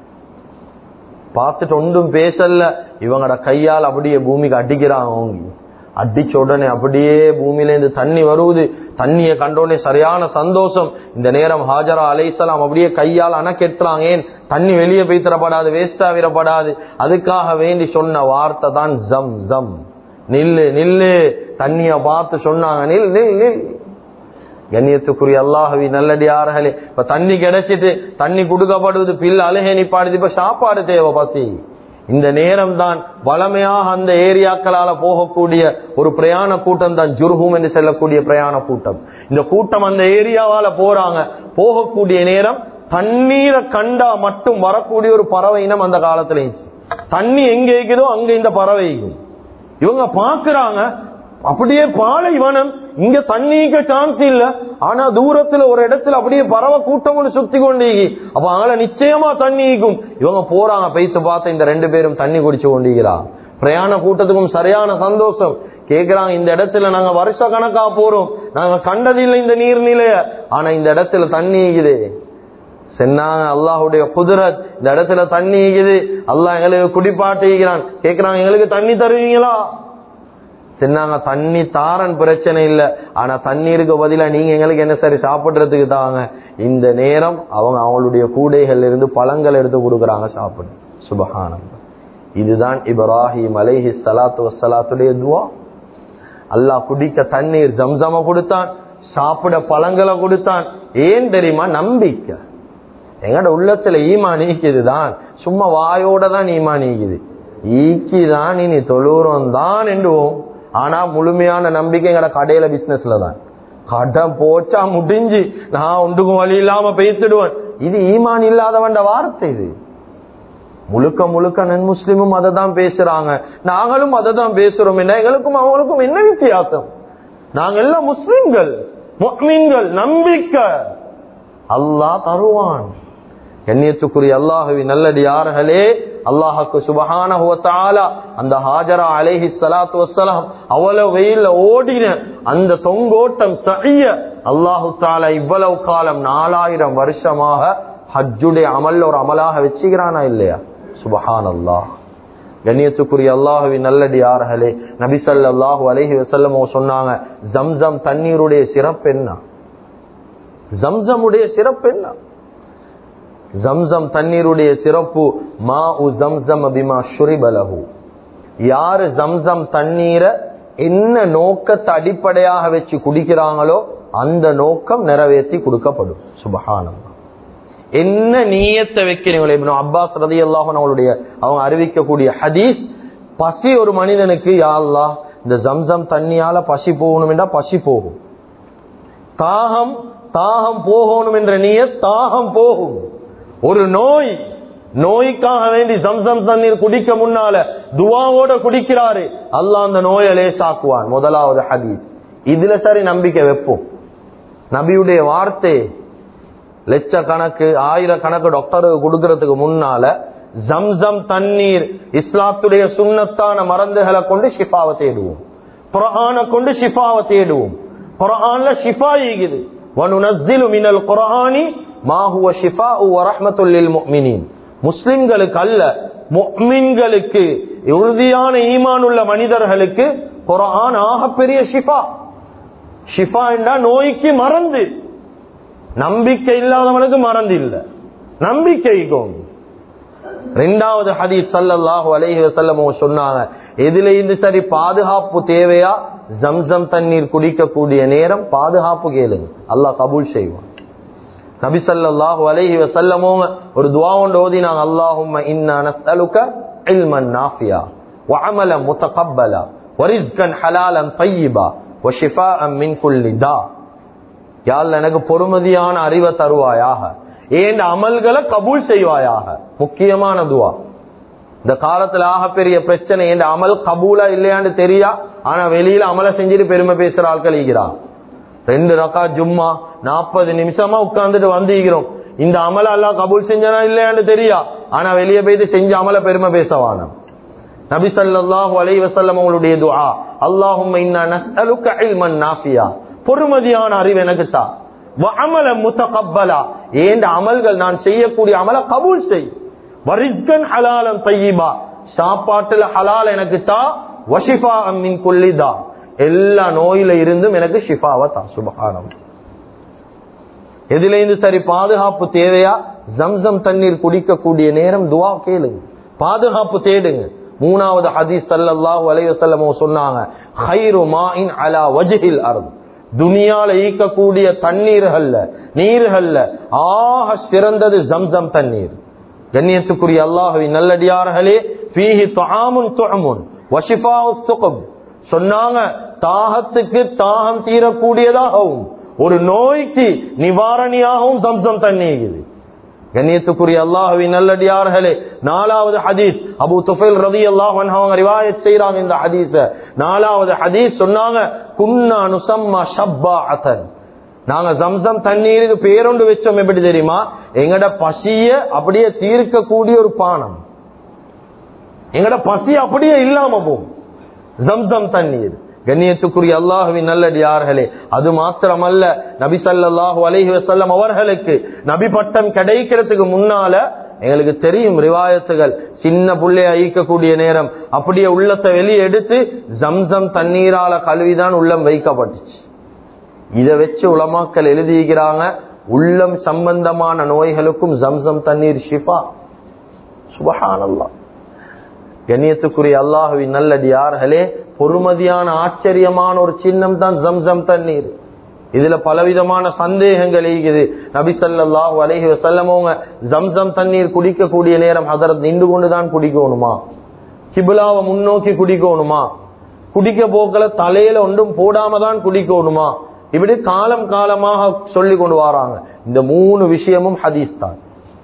A: பார்த்துட்டு ஒன்றும் பேசல இவங்கட கையால் அப்படியே பூமிக்கு அடிக்கிறாங்க அவங்க அடிச்ச உடனே அப்படியே பூமியில இருந்து தண்ணி வருவது தண்ணியை கண்டோடனே சரியான சந்தோஷம் இந்த நேரம் ஹாஜரா அலைசலாம் அப்படியே கையால் அணக்கெட்டுறாங்க ஏன் தண்ணி வெளியே பெய்திடப்படாது வேஸ்டா விடப்படாது அதுக்காக வேண்டி சொன்ன வார்த்தை தான் ஜம் ஜம் நில்லு நில்லு தண்ணிய பார்த்து சொன்னாங்க நில் நில் நில் கண்ணியத்துக்குரிய அல்லாஹவி நல்லடியார்களே இப்ப தண்ணி கிடைச்சிட்டு தண்ணி கொடுக்கப்படுவது பில் அழுகை நிப்பாடுது இப்ப சாப்பாடு தேவை பசி இந்த நேரம் தான் வளமையாக அந்த ஏரியாக்களால போகக்கூடிய ஒரு பிரயாண கூட்டம் தான் ஜுர்ஹூம் என்று செல்லக்கூடிய பிரயாண கூட்டம் இந்த கூட்டம் அந்த ஏரியாவால போறாங்க போகக்கூடிய நேரம் தண்ணீரை கண்டா மட்டும் வரக்கூடிய ஒரு பறவை இனம் அந்த காலத்துல இருந்துச்சு தண்ணி எங்க இருக்குதோ அங்க இந்த பறவை இருக்கும் இவங்க பாக்குறாங்க அப்படியே பாலைவனம் இங்க தண்ணிக்க சான்ஸ் இல்ல ஆனா தூரத்துல ஒரு இடத்துல அப்படியே பறவை கூட்டம் ஒன்று சுத்தி கொண்டீங்க அப்ப அங்க நிச்சயமா தண்ணிக்கும் இவங்க போறாங்க பைத்து பார்த்து இந்த ரெண்டு பேரும் தண்ணி குடிச்சு கொண்டீங்களா பிரயாண கூட்டத்துக்கும் சரியான சந்தோஷம் கேக்குறாங்க இந்த இடத்துல நாங்க வருஷ கணக்கா போறோம் நாங்க கண்டதில்லை இந்த நீர்நிலைய ஆனா இந்த இடத்துல தண்ணி இருக்குது சென்னாங்க அல்லாஹுடைய குதிரத் இந்த இடத்துல தண்ணி இருக்குது அல்லாஹ் எங்களுக்கு குடிப்பாட்டுகிறான் கேக்குறாங்க எங்களுக்கு தண்ணி தருவீங்களா சொன்னாங்க தண்ணி தாரன் பிரச்சனை இல்ல ஆனா தண்ணீருக்கு பதிலா நீங்க எங்களுக்கு என்ன சரி சாப்பிடுறதுக்கு தாங்க இந்த நேரம் அவங்க அவங்களுடைய கூடைகள்ல இருந்து பழங்கள் எடுத்து கொடுக்கறாங்க சாப்பிடு சுபகானம் இதுதான் இப்ராஹிம் அலைஹி சலாத்து வசலாத்துடைய துவா அல்லாஹ் குடிக்க தண்ணீர் ஜம்சம கொடுத்தான் சாப்பிட பழங்களை கொடுத்தான் ஏன் தெரியுமா நம்பிக்கை எங்கட உள்ளத்துல ஈமா நீக்குதுதான் சும்மா வாயோட தான் ஈமா நீக்குது ஈக்கிதான் இனி தொழுறோம் தான் என்றுவோம் ஆனா முழுமையான நம்பிக்கை எங்கட கடையில பிசினஸ்ல தான் கடை போச்சா முடிஞ்சு நான் ஒன்றுக்கும் வழி இல்லாம பேசிடுவேன் இது ஈமான் இல்லாதவண்ட வார்த்தை இது முழுக்க முழுக்க நன் முஸ்லிமும் அதை தான் பேசுறாங்க நாங்களும் அதை தான் பேசுறோம் என்ன எங்களுக்கும் அவங்களுக்கும் என்ன வித்தியாசம் நாங்க எல்லாம் முஸ்லிம்கள் முஸ்லிம்கள் நம்பிக்கை அல்லாஹ் தருவான் கண்ணியத்துக்குரிய அல்லாஹுவி நல்லடியார்களே அல்லாஹுக்கு சுபஹான அந்த ஹாஜரா அலைஹி சலாத்து வசலாம் அவ்வளவு வெயில்ல ஓடின அந்த தொங்கோட்டம் சகிய அல்லாஹு தாலா இவ்வளவு காலம் நாலாயிரம் வருஷமாக ஹஜ்ஜுடைய அமல் ஒரு அமலாக வச்சுக்கிறானா இல்லையா சுபஹான் அல்லாஹ் கண்ணியத்துக்குரிய அல்லாஹுவி நல்லடியார்களே நபிசல்லாஹு அலைஹி வசல்லமோ சொன்னாங்க ஜம்சம் தண்ணீருடைய சிறப்பு என்ன ஜம்சமுடைய சிறப்பு என்ன ஜம்சம் தண்ணீருடைய சிறப்பு மா உ ஜம்சம் அபிமா ஷுரிபலகு யாரு ஜம்சம் தண்ணீரை என்ன நோக்கத்தை அடிப்படையாக வச்சு குடிக்கிறாங்களோ அந்த நோக்கம் நிறைவேற்றி கொடுக்கப்படும் சுபகானம் என்ன நீயத்தை வைக்கிறீங்களோ இப்ப அப்பாஸ் ரதி அல்லாஹன் அவங்களுடைய அவங்க அறிவிக்கக்கூடிய ஹதீஸ் பசி ஒரு மனிதனுக்கு யாழ்லா இந்த ஜம்சம் தண்ணியால பசி போகணும் என்றா பசி போகும் தாகம் தாகம் போகணும் என்ற நீய தாகம் போகும் ஒரு நோய் நோய்க்காக வேண்டி சம்சம் தண்ணீர் குடிக்க முன்னால துவாவோட குடிக்கிறாரு அல்லாஹ் அந்த நோயை லேசாக்குவான் முதலாவது ஹதீஸ் இதுல சரி நம்பிக்கை வைப்போம் நபியுடைய வார்த்தை லட்சக்கணக்கு ஆயிரக்கணக்கு டாக்டருக்கு கொடுக்கறதுக்கு முன்னால ஜம்சம் தண்ணீர் இஸ்லாத்துடைய சுண்ணத்தான மருந்துகளை கொண்டு ஷிஃபாவை தேடுவோம் குரானை கொண்டு ஷிஃபாவை தேடுவோம் குரான்ல ஷிஃபா ஈகுது وَنُنَزِّلُ مِنَ الْقُرْآنِ مَا هُوَ شِفَاءٌ وَرَحْمَةٌ لِلْمُؤْمِنِينَ முஸ்லிம்களுக்கு அல்ல முஃமின்களுக்கு உறுதியான ஈமான் உள்ள மனிதர்களுக்கு குரான் ஆகப்பெரிய ஷிஃபா ஷிஃபா என்றா நோய்க்கு மறந்து நம்பிக்கை இல்லாதவனுக்கு மறந்து இல்ல நம்பிக்கைக்கும் ரெண்டாவது ஹதீஸ் சல்லல்லாஹு அலைஹி வஸல்லம் சொன்னாங்க எதுல இருந்து சரி பாதுகாப்பு தேவையா ஜம்சம் தண்ணீர் குடிக்கக்கூடிய நேரம் பாதுகாப்பு கேளுங்க அல்லாஹ் கபூல் செய்வான் நபி ஸல்லல்லாஹு அலைஹி வஸல்லமோ ஒரு துஆ ஒன்று ஓதினாங்க அல்லாஹும்ம இன்னா நஸ்அலுக இல்மன் நாஃபியா وعملا متقبلا ورزقا حلالا طيبا وشفاء من كل داء யாழ் எனக்கு பொறுமதியான அறிவை தருவாயாக ஏன் அமல்களை கபூல் செய்வாயாக முக்கியமான துவா இந்த காலத்துல ஆக பெரிய பிரச்சனை என் அமல் கபூலா இல்லையான்னு தெரியா ஆனா வெளியில அமலை செஞ்சுட்டு பெருமை பேசுற ஆட்கள் ஈகிறான் ரெண்டு ரக்கா ஜும்மா நாற்பது நிமிஷமா உட்கார்ந்துட்டு வந்திருக்கிறோம் இந்த அமல எல்லாம் கபூல் செஞ்சனா இல்லையான்னு தெரியா ஆனா வெளியே போயிட்டு செஞ்ச அமல பெருமை பேசவான நபி ஸல்லல்லாஹு அலைஹி வஸல்லம் அவங்களுடைய துஆ அல்லாஹும்ம இன்னா நஸ்அலுக இல்மன் நாஃபியா பொறுமதியான அறிவு எனக்கு தா அமல முத்தகப்பலா ஏண்ட அமல்கள் நான் செய்யக்கூடிய அமல கபூல் செய் வரிஸ்கன் ஹலாலம் தையிபா சாப்பாட்டுல ஹலால் எனக்கு தா வஷிஃபா அம்மின் குல்லிதா எல்லா நோயில இருந்தும் எனக்கு ஷிஃபாவை தா சுபகானம் எதுல இருந்து சரி பாதுகாப்பு தேவையா ஜம்சம் தண்ணீர் குடிக்கக்கூடிய நேரம் துவா கேளுங்க பாதுகாப்பு தேடுங்க மூணாவது ஹதீஸ் சல்லல்லாஹு அலைஹி வஸல்லம் சொன்னாங்க ஹைரு மாஇன் அலா வஜ்ஹில் அர்த் துனியால ஈக்கக்கூடிய தண்ணீர்கள்ல நீர்கள்ல ஆக சிறந்தது ஜம்சம் தண்ணீர் கண்ணியத்துக்குரிய அல்லாஹுவின் நல்லடியார்களே ஃபீஹி துஆமுன் துஅமுன் வஷிஃபாஉ சுகம் சொன்னாங்க தாகத்துக்கு தாகம் தீரக்கூடியதாகவும் ஒரு நோய்க்கு நிவாரணியாகவும் ஜம்சம் தண்ணீர் கண்ணியத்துக்குரிய அல்லாஹுவின் நல்லடியார்களே நாலாவது ஹதீஸ் அபு துஃபைல் ரதி அல்லாஹ் அவங்க ரிவாயத் செய்யறாங்க இந்த ஹதீஸ நாலாவது ஹதீஸ் சொன்னாங்க குன்னா நுசம்மா ஷப்பா அசன் நாங்க ஜம்சம் தண்ணீருக்கு பேரொண்டு வச்சோம் எப்படி தெரியுமா எங்கட பசிய அப்படியே தீர்க்கக்கூடிய ஒரு பானம் எங்கட பசி அப்படியே இல்லாம போகும் ஜம்சம் தண்ணீர் கண்ணியத்துக்குரிய அல்லாஹுவின் நல்லடியார்களே அது மாத்திரமல்ல நபி சல்லாஹூ அலஹி வசல்லம் அவர்களுக்கு நபி பட்டம் கிடைக்கிறதுக்கு முன்னால எங்களுக்கு தெரியும் ரிவாயத்துகள் சின்ன புள்ளைய ஈக்கக்கூடிய நேரம் அப்படியே உள்ளத்தை வெளியே எடுத்து ஜம்சம் தண்ணீரால கழுவிதான் உள்ளம் வைக்கப்பட்டுச்சு இதை வச்சு உலமாக்கள் எழுதிக்கிறாங்க உள்ளம் சம்பந்தமான நோய்களுக்கும் ஜம்சம் தண்ணீர் ஷிஃபா சுபஹானல்லா கண்ணியத்துக்குரிய அல்லாஹுவின் நல்லடியார்களே பொறுமதியான ஆச்சரியமான ஒரு சின்னம் தான் ஜம்சம் தண்ணீர் இதுல பலவிதமான சந்தேகங்கள் இருக்குது நபி சல்லாஹூ அலஹி வசல்லமோங்க ஜம்சம் தண்ணீர் குடிக்கக்கூடிய நேரம் அதரத் நின்று கொண்டுதான் குடிக்கணுமா கிபிலாவை முன்னோக்கி குடிக்கணுமா குடிக்க போக்கல தலையில ஒன்றும் போடாம தான் குடிக்கணுமா இப்படி காலம் காலமாக சொல்லி கொண்டு வராங்க இந்த மூணு விஷயமும் ஹதீஸ் தான்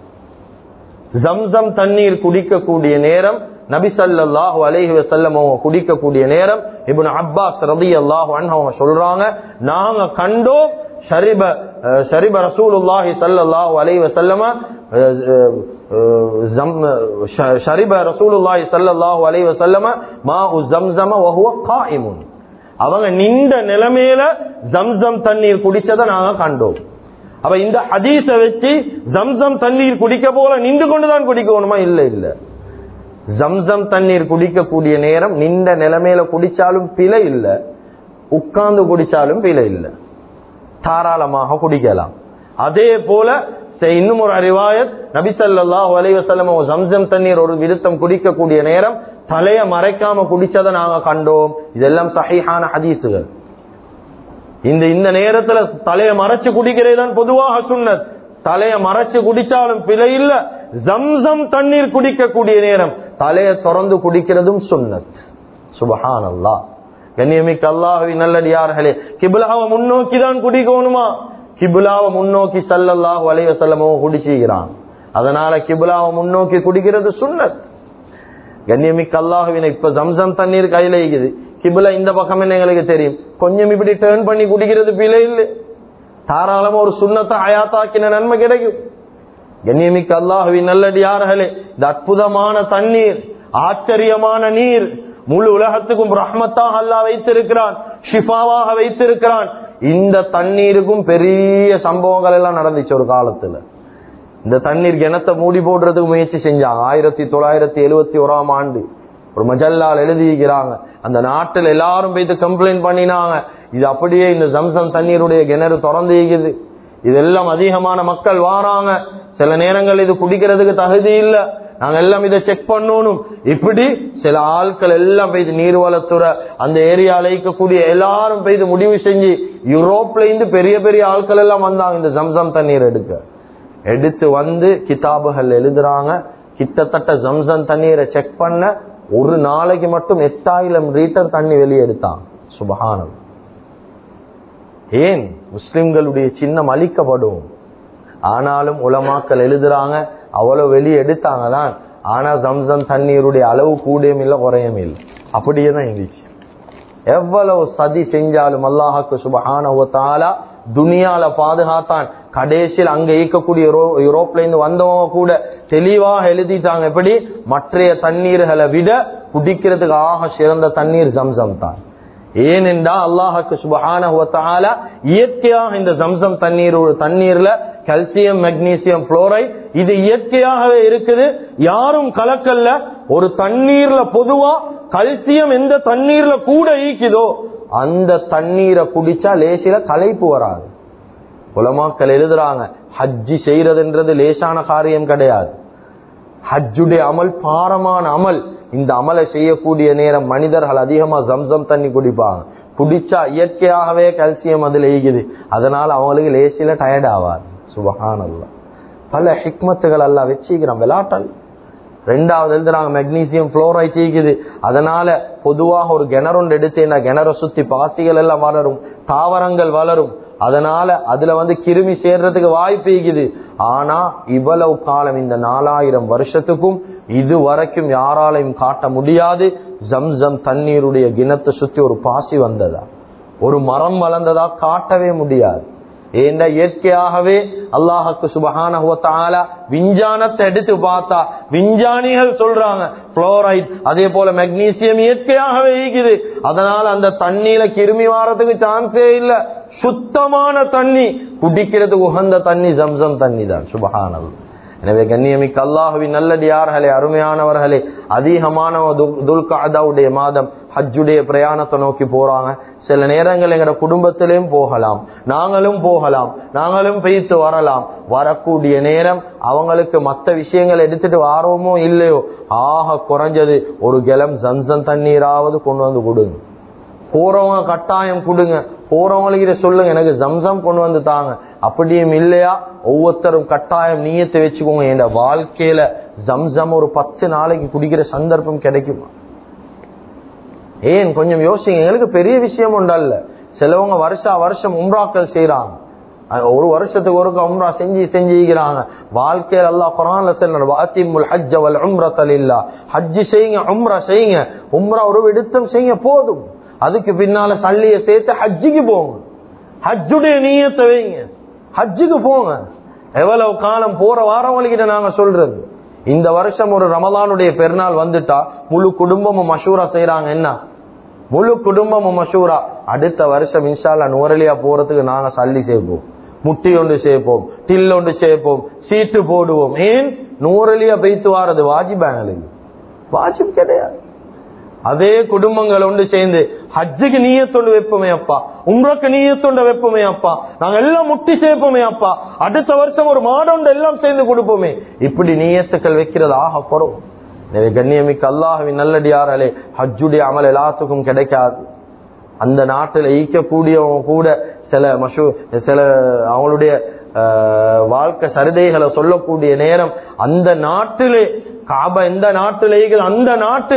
A: ஜம்சம் தண்ணீர் குடிக்கக்கூடிய நேரம் நபி சல்லாஹு அலைஹி வசல்லம் அவங்க குடிக்கக்கூடிய நேரம் இப்னு அப்பாஸ் ரதி அல்லாஹு அவங்க சொல்றாங்க நாங்க கண்டோம் ஷரிப ஷரிப ரசூலுல்லாஹி ஸல்லல்லாஹு அலைஹி வஸல்லம ஷரிப ரசூலுல்லாஹி ஸல்லல்லாஹு அலைஹி வஸல்லம மாஉ ஜம்ஸம வஹுவ காயிமுன் அவங்க நின்ற நிலைமையில ஜம்சம் தண்ணீர் குடிச்சதை நாங்க கண்டோம் அப்ப இந்த ஹதீஸ வச்சு ஜம்சம் தண்ணீர் குடிக்க போல நின்று கொண்டுதான் குடிக்கணுமா இல்ல இல்ல ஜம்சம் தண்ணீர் குடிக்கக்கூடிய நேரம் நின்ற நிலைமையில குடிச்சாலும் பிழை இல்ல உட்கார்ந்து குடிச்சாலும் பிழை இல்ல தாராளமாக குடிக்கலாம் அதே போல இன்னும் ஒரு அறிவாயத் நபிசல்லாஹு அலைவசல்லம் ஜம்சம் தண்ணீர் ஒரு விருத்தம் குடிக்கக்கூடிய நேரம் தலைய மறைக்காம குடிச்சதை நாங்க கண்டோம் இதெல்லாம் சஹிஹான ஹதீசுகள் இந்த இந்த நேரத்துல தலைய மறைச்சு குடிக்கிறதுதான் பொதுவாக சுண்ணத் தலைய மறைச்சு குடிச்சாலும் பிழை இல்ல ஜம்சம் தண்ணீர் குடிக்கக்கூடிய நேரம் தலைய திறந்து குடிக்கிறதும் சுண்ணத் சுபஹான் அல்லா கண்ணியமிக்க அல்லாஹவி நல்லடியார்களே கிபிலாவை முன்னோக்கி தான் குடிக்கணுமா கிபிலாவை முன்னோக்கி சல்லல்லாஹு அலைய செல்லமோ குடிச்சுகிறான் அதனால கிபிலாவை முன்னோக்கி குடிக்கிறது சுண்ணத் கண்ணியமிக்க அல்லாஹுவின இப்ப ஜம்சம் தண்ணீர் கையில இருக்குது கிபில இந்த பக்கம் எங்களுக்கு தெரியும் கொஞ்சம் இப்படி டேர்ன் பண்ணி குடிக்கிறது பிழை இல்லை தாராளமா ஒரு சுண்ணத்தை அயாத்தாக்கின நன்மை கிடைக்கும் கண்ணியமிக்க அல்லாஹுவின் நல்லடியார்களே இந்த அற்புதமான தண்ணீர் ஆச்சரியமான நீர் முழு உலகத்துக்கும் ரஹ்மத்தாக அல்லாஹ் வைத்திருக்கிறான் ஷிஃபாவாக வைத்திருக்கிறான் இந்த தண்ணீருக்கும் பெரிய சம்பவங்கள் எல்லாம் நடந்துச்சு ஒரு காலத்துல இந்த தண்ணீர் கிணத்தை மூடி போடுறதுக்கு முயற்சி செஞ்சாங்க ஆயிரத்தி தொள்ளாயிரத்தி எழுவத்தி ஓராம் ஆண்டு ஒரு மஜல்லால் எழுதியிருக்கிறாங்க அந்த நாட்டில் எல்லாரும் போயிட்டு கம்ப்ளைண்ட் பண்ணினாங்க இது அப்படியே இந்த ஜம்சம் தண்ணீருடைய கிணறு திறந்து இருக்குது இதெல்லாம் அதிகமான மக்கள் வாராங்க சில நேரங்கள் இது குடிக்கிறதுக்கு தகுதி இல்ல நாங்க எல்லாம் இதை செக் பண்ணணும் இப்படி சில ஆட்கள் எல்லாம் போயிட்டு நீர்வளத்துறை அந்த ஏரியால இருக்கக்கூடிய எல்லாரும் போயிட்டு முடிவு செஞ்சு யூரோப்ல இருந்து பெரிய பெரிய ஆட்கள் எல்லாம் வந்தாங்க இந்த ஜம்சம் தண்ணீர் எடுக்க எடுத்து வந்து கிதாபுகள் எழுதுறாங்க கிட்டத்தட்ட ஜம்சம் தண்ணீரை செக் பண்ண ஒரு நாளைக்கு மட்டும் எட்டாயிரம் லிட்டர் தண்ணி வெளியே எடுத்தான் சுபகானம் ஏன் முஸ்லிம்களுடைய சின்னம் அழிக்கப்படும் ஆனாலும் உலமாக்கள் எழுதுறாங்க அவ்வளவு வெளியே எடுத்தாங்க தான் ஆனா ஜம்சம் தண்ணீருடைய அளவு கூடயும் இல்லை குறையும் இல்லை அப்படியே தான் இருந்துச்சு எவ்வளவு சதி செஞ்சாலும் அல்லாஹாக்கு சுபஹான துனியால பாதுகாத்தான் கடைசியில் அங்க ஈக்கக்கூடிய யூரோப்ல இருந்து வந்தவங்க கூட தெளிவாக எழுதிட்டாங்க எப்படி மற்றைய தண்ணீர்களை விட குடிக்கிறதுக்கு ஆக சிறந்த தண்ணீர் ஜம்சம் தான் ஏனென்றா அல்லாஹுக்கு சுபஹான இயற்கையாக இந்த ஜம்சம் தண்ணீர் தண்ணீர்ல கல்சியம் மெக்னீசியம் புளோரைட் இது இயற்கையாகவே இருக்குது யாரும் கலக்கல்ல ஒரு தண்ணீர்ல பொதுவா கல்சியம் எந்த தண்ணீர்ல கூட ஈக்குதோ அந்த தண்ணீரை குடிச்சா லேசில களைப்பு வராது உலமாக்கள் எழுதுறாங்க ஹஜ்ஜி செய்யறதுன்றது லேசான காரியம் கிடையாது ஹஜ்ஜுடைய அமல் பாரமான அமல் இந்த அமலை செய்யக்கூடிய நேரம் மனிதர்கள் அதிகமா ஜம்சம் தண்ணி குடிப்பாங்க குடிச்சா இயற்கையாகவே கல்சியம் அதுல ஈகுது அதனால அவங்களுக்கு லேசில டயர்ட் ஆவார் சுபகானல்ல பல ஹிக்மத்துகள் எல்லாம் வச்சுக்கிறோம் விளாட்டல் ரெண்டாவது எழுதுறாங்க மெக்னீசியம் புளோரைட் ஈக்குது அதனால பொதுவாக ஒரு கிணறுண்டு எடுத்தேன்னா கிணற சுத்தி பாசிகள் எல்லாம் வளரும் தாவரங்கள் வளரும் அதனால அதுல வந்து கிருமி சேர்றதுக்கு வாய்ப்பு இருக்குது ஆனா இவ்வளவு காலம் இந்த நாலாயிரம் வருஷத்துக்கும் இது வரைக்கும் யாராலையும் காட்ட முடியாது ஜம்சம் தண்ணீருடைய கிணத்தை சுத்தி ஒரு பாசி வந்ததா ஒரு மரம் வளர்ந்ததா காட்டவே முடியாது ஏன்னா இயற்கையாகவே அல்லாஹுக்கு சுபகான விஞ்ஞானத்தை எடுத்து பார்த்தா விஞ்ஞானிகள் சொல்றாங்க புளோரைட் அதே போல மெக்னீசியம் இயற்கையாகவே ஈக்குது அதனால அந்த தண்ணியில கிருமி வாரத்துக்கு சான்ஸே இல்ல சுத்தமான தண்ணி குடிக்கிறதுக்கு உகந்த தண்ணி ஜம்சம் தண்ணி தான் சுபகானது எனவே கண்ணியமிக்க அல்லாஹுவின் நல்லடியார்களே அருமையானவர்களே அதிகமான துல்காதாவுடைய மாதம் ஹஜ்ஜுடைய பிரயாணத்தை நோக்கி போறாங்க சில நேரங்கள் எங்கட குடும்பத்திலையும் போகலாம் நாங்களும் போகலாம் நாங்களும் பெய்த்து வரலாம் வரக்கூடிய நேரம் அவங்களுக்கு மற்ற விஷயங்கள் எடுத்துட்டு வாரோமோ இல்லையோ ஆக குறைஞ்சது ஒரு கிளம் ஜன்சன் தண்ணீராவது கொண்டு வந்து கொடுங்க போறவங்க கட்டாயம் கொடுங்க போறவங்களுக்கு இதை சொல்லுங்க எனக்கு ஜம்சம் கொண்டு வந்து தாங்க அப்படியும் இல்லையா ஒவ்வொருத்தரும் கட்டாயம் நீயத்தை வச்சுக்கோங்க என் வாழ்க்கையில ஜம்சம் ஒரு பத்து நாளைக்கு குடிக்கிற சந்தர்ப்பம் கிடைக்குமா ஏன் கொஞ்சம் யோசிங்க எங்களுக்கு பெரிய விஷயம் உண்டல்ல சிலவங்க வருஷா வருஷம் உம்ராக்கள் செய்யறாங்க ஒரு வருஷத்துக்கு ஒரு உம்ரா செஞ்சு செஞ்சுக்கிறாங்க வாழ்க்கையில் அல்லா குரான்ல செல்ல வாத்திமுல் ஹஜ் வல் உம்ரத்தல் இல்லா ஹஜ் செய்யுங்க உம்ரா செய்யுங்க உம்ரா ஒரு விடுத்தம் செய்யுங்க போதும் அதுக்கு பின்னால சல்லிய சேர்த்து ஹஜ்ஜுக்கு போங்க ஹஜ்ஜுடைய நீயத்தை வைங்க ஹஜ்ஜுக்கு போங்க எவ்வளவு காலம் போற வாரவங்ககிட்ட நாங்க சொல்றது இந்த வருஷம் ஒரு ரமலானுடைய பெருநாள் வந்துட்டா முழு குடும்பமும் மஷூரா செய்யறாங்க என்ன முழு குடும்பமும் மஷூரா அடுத்த வருஷம் இன்ஷால்லா நூறலியா போறதுக்கு நாங்க சல்லி சேர்ப்போம் முட்டி ஒன்று சேர்ப்போம் டில் ஒன்று சேர்ப்போம் சீட்டு போடுவோம் ஏன் நூறலியா பெய்த்து வாரது வாஜிப் எங்களுக்கு வாஜிப் கிடையாது அதே குடும்பங்கள் ஒன்று சேர்ந்து ஹஜ்ஜுக்கு நீயத்தொண்டு வைப்போமே அப்பா உம்ரக்கு நீயத்தொண்ட வைப்போமே அப்பா நாங்க எல்லாம் முட்டி சேர்ப்போமே அப்பா அடுத்த வருஷம் ஒரு மாடொண்டு எல்லாம் சேர்ந்து கொடுப்போமே இப்படி நீயத்துக்கள் வைக்கிறது ஆக குறவு எனவே கண்ணியமிக்க அல்லாஹவின் நல்லடியாரலே ஹஜ்ஜுடைய அமல் எல்லாத்துக்கும் கிடைக்காது அந்த நாட்டில் ஈக்கக்கூடியவங்க கூட சில மஷூ சில அவங்களுடைய வாழ்க்கை சரிதைகளை சொல்லக்கூடிய நேரம் அந்த நாட்டிலே காப எந்த நாட்டிலே அந்த நாட்டில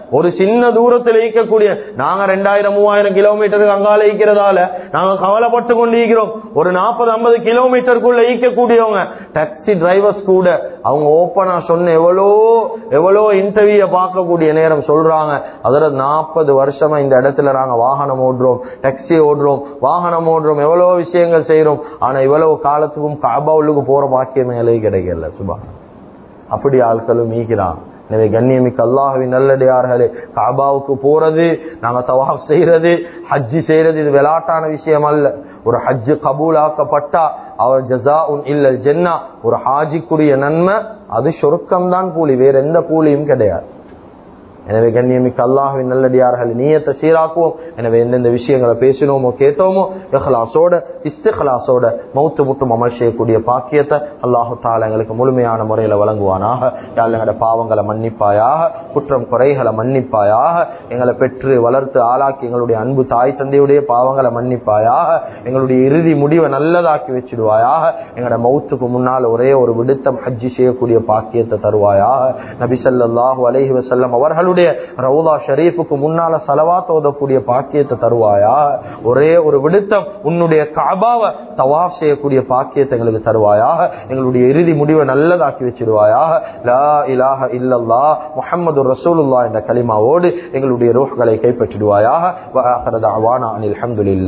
A: ஒரு சின்ன தூரத்தில் ஈக்கக்கூடிய நாங்க ரெண்டாயிரம் மூவாயிரம் கிலோமீட்டருக்கு அங்கால ஈக்கிறதால நாங்க கவலைப்பட்டு கொண்டு ஈக்கிறோம் ஒரு நாற்பது ஐம்பது கிலோமீட்டருக்குள்ள ஈக்கக்கூடியவங்க டாக்ஸி டிரைவர்ஸ் கூட அவங்க ஓப்பனா சொன்ன எவ்வளோ எவ்வளோ இன்டர்வியூ பார்க்கக்கூடிய நேரம் சொல்றாங்க அதுல நாற்பது வருஷமா இந்த இடத்துல நாங்க வாகனம் ஓடுறோம் டாக்ஸி ஓடுறோம் வாகனம் ஓடுறோம் எவ்வளவு விஷயங்கள் செய்யறோம் ஆனா இவ்வளவு காலத்துக்கும் காபாவுக்கு போற பாக்கியமே எல்லாம் கிடைக்கல சுபா அப்படி ஆட்களும் ஈக்கிறான் எனவே கண்ணியமிக்க அல்லாஹுவின் நல்லடியார்களே காபாவுக்கு போறது நாங்க தவாப் செய்யறது ஹஜ்ஜி செய்யறது இது விளையாட்டான விஷயம் அல்ல ஒரு ஹஜ்ஜு கபூலாக்கப்பட்டா அவர் ஜசா உன் இல்ல ஜென்னா ஒரு ஹாஜிக்குரிய நன்மை அது சொருக்கம் தான் கூலி வேற எந்த கூலியும் கிடையாது எனவே கண்ணியமிக்க அல்லாஹுவின் நல்லடியார்கள் நீயத்தை சீராக்குவோம் எனவே எந்தெந்த விஷயங்களை பேசினோமோ கேட்டோமோ இஹ்லாசோட இஸ்திஹலாசோட மௌத்து முட்டும் அமல் செய்யக்கூடிய பாக்கியத்தை அல்லாஹு தாலா எங்களுக்கு முழுமையான முறையில வழங்குவானாக யாழ் எங்களோட பாவங்களை மன்னிப்பாயாக குற்றம் குறைகளை மன்னிப்பாயாக எங்களை பெற்று வளர்த்து ஆளாக்கி எங்களுடைய அன்பு தாய் தந்தையுடைய பாவங்களை மன்னிப்பாயாக எங்களுடைய இறுதி முடிவை நல்லதாக்கி வச்சிடுவாயாக எங்களோட மௌத்துக்கு முன்னால் ஒரே ஒரு விடுத்தம் ஹஜ்ஜி செய்யக்கூடிய பாக்கியத்தை தருவாயாக நபி ஸல்லல்லாஹு அலைஹி வஸல்லம் அவர்களுடைய ரவுதா ஷரீஃபுக்கு முன்னால சலவாத் ஓதக்கூடிய பாக்கியத்தை தருவாயா ஒரே ஒரு விடுத்தம் உன்னுடைய காபாவை தவாஃப் செய்யக்கூடிய பாக்கியத்தை எங்களுக்கு தருவாயாக எங்களுடைய இறுதி முடிவை நல்லதாக்கி வச்சிடுவாயாக லா இலாஹ இல்லல்லா முஹம்மது ரசூலுல்லாஹ் என்ற கலிமாவோடு எங்களுடைய ரூஹ்களை கைப்பற்றிடுவாயாக வ ஆகிர தஅவானா அனில் ஹம்துலில்லாஹ்